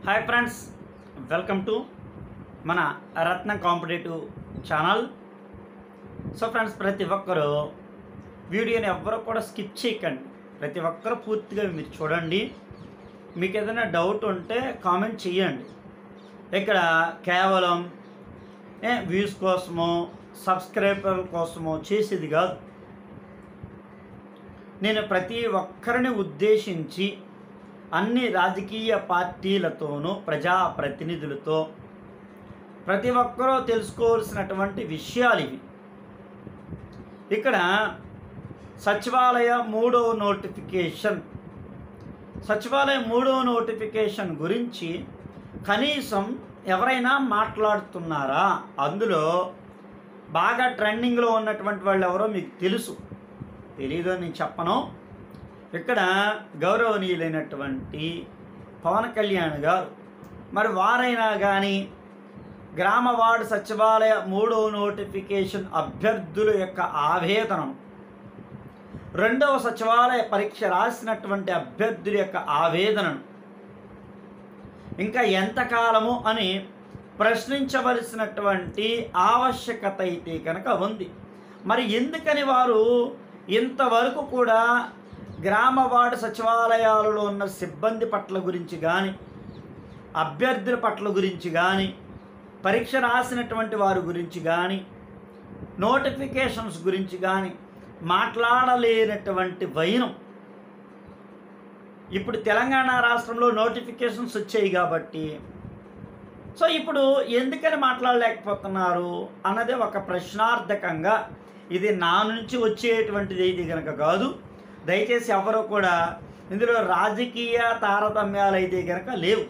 hi friends welcome to మన Ratna competitive channel so friends ప్రతి ఒక్కరూ వీడియోని ఎవ్వరూ కూడా స్కిప్ చేయకండి ప్రతి ఒక్కరూ పూర్తిగా మీరు చూడండి మీకు ఏదైనా డౌట్ ఉంటే కామెంట్ చేయండి ఇక్కడ కేవలం ఏ వ్యూస్ కోసమో సబ్స్క్రైబర్ కోసమో చేసేది కాదు నేను ప్రతి ఒక్కరిని ఉద్దేశించి అన్ని రాజకీయ పార్టీలతోనూ ప్రజాప్రతినిధులతో ప్రతి ఒక్కరూ తెలుసుకోవాల్సినటువంటి విషయాలు ఇవి ఇక్కడ సచివాలయ మూడవ నోటిఫికేషన్ సచివాలయ మూడవ నోటిఫికేషన్ గురించి కనీసం ఎవరైనా మాట్లాడుతున్నారా అందులో బాగా ట్రెండింగ్లో ఉన్నటువంటి వాళ్ళు ఎవరో మీకు తెలుసు తెలీదు అని నేను చెప్పను ఇక్కడ గౌరవనీయులైనటువంటి పవన్ కళ్యాణ్ గారు మరి వారైనా కానీ గ్రామ వార్డు సచివాలయ మూడవ నోటిఫికేషన్ అభ్యర్థుల యొక్క ఆవేదనను రెండవ సచివాలయ పరీక్ష రాసినటువంటి అభ్యర్థుల యొక్క ఆవేదనను ఇంకా ఎంతకాలము అని ప్రశ్నించవలసినటువంటి ఆవశ్యకత అయితే కనుక ఉంది మరి ఎందుకని వారు ఇంతవరకు కూడా గ్రామ వార్డు సచివాలయాలలో ఉన్న సిబ్బంది పట్ల గురించి కానీ అభ్యర్థుల పట్ల గురించి కానీ పరీక్ష రాసినటువంటి వారి గురించి కానీ నోటిఫికేషన్స్ గురించి కానీ మాట్లాడలేనటువంటి వైనం ఇప్పుడు తెలంగాణ రాష్ట్రంలో నోటిఫికేషన్స్ వచ్చాయి కాబట్టి సో ఇప్పుడు ఎందుకని మాట్లాడలేకపోతున్నారు అన్నది ఒక ప్రశ్నార్థకంగా ఇది నా నుంచి వచ్చేటువంటిది ఇది కనుక కాదు దయచేసి ఎవరు కూడా ఇందులో రాజకీయ తారతమ్యాలు అయితే కనుక లేవు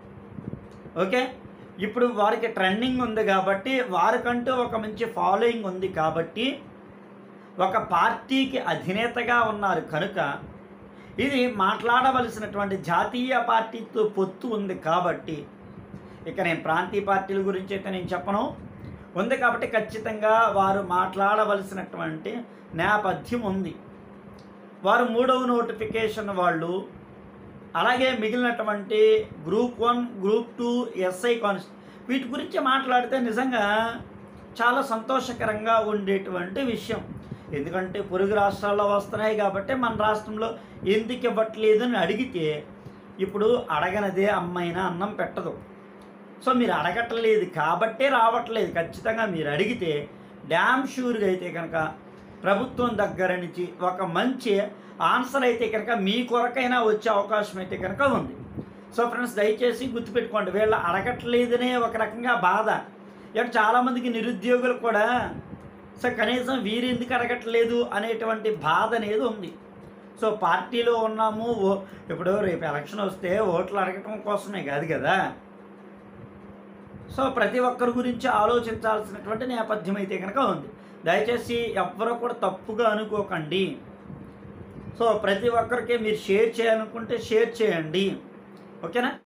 ఓకే ఇప్పుడు వారికి ట్రెండింగ్ ఉంది కాబట్టి వారికంటూ ఒక మంచి ఫాలోయింగ్ ఉంది కాబట్టి ఒక పార్టీకి అధినేతగా ఉన్నారు కనుక ఇది మాట్లాడవలసినటువంటి జాతీయ పార్టీతో పొత్తు ఉంది కాబట్టి ఇక నేను ప్రాంతీయ పార్టీల గురించి అయితే నేను చెప్పను ఉంది కాబట్టి ఖచ్చితంగా వారు మాట్లాడవలసినటువంటి నేపథ్యం ఉంది వారు మూడవ నోటిఫికేషన్ వాళ్ళు అలాగే మిగిలినటువంటి group one group two SI cons వీటి గురించి మాట్లాడితే నిజంగా చాలా సంతోషకరంగా ఉండేటువంటి విషయం ఎందుకంటే పొరుగు రాష్ట్రాల్లో వస్తున్నాయి కాబట్టి మన రాష్ట్రంలో ఎందుకు ఇవ్వట్లేదు అని అడిగితే ఇప్పుడు అడగనదే అమ్మైనా అన్నం పెట్టదు సో మీరు అడగట్లేదు కాబట్టే రావట్లేదు ఖచ్చితంగా మీరు అడిగితే డ్యామ్ షూర్గా అయితే కనుక ప్రభుత్వం దగ్గర నుంచి ఒక మంచి ఆన్సర్ అయితే కనుక మీ కొరకైనా వచ్చే అవకాశం అయితే కనుక ఉంది సో ఫ్రెండ్స్ దయచేసి గుర్తుపెట్టుకోండి వీళ్ళ అడగట్లేదనే ఒక రకంగా బాధ ఇక్కడ చాలామందికి నిరుద్యోగులు కూడా సో కనీసం వీరు ఎందుకు అడగట్లేదు అనేటువంటి బాధ అనేది ఉంది సో పార్టీలో ఉన్నాము ఓ ఇప్పుడు రేపు ఎలక్షన్ వస్తే ఓట్లు అడగటం కోసమే కాదు కదా సో ప్రతి ఒక్కరి గురించి ఆలోచించాల్సినటువంటి నేపథ్యం అయితే కనుక ఉంది దయచేసి ఎవ్వరూ కూడా తప్పుగా అనుకోకండి సో ప్రతి ఒక్కరికి మీరు షేర్ చేయాలనుకుంటే షేర్ చేయండి ఓకేనా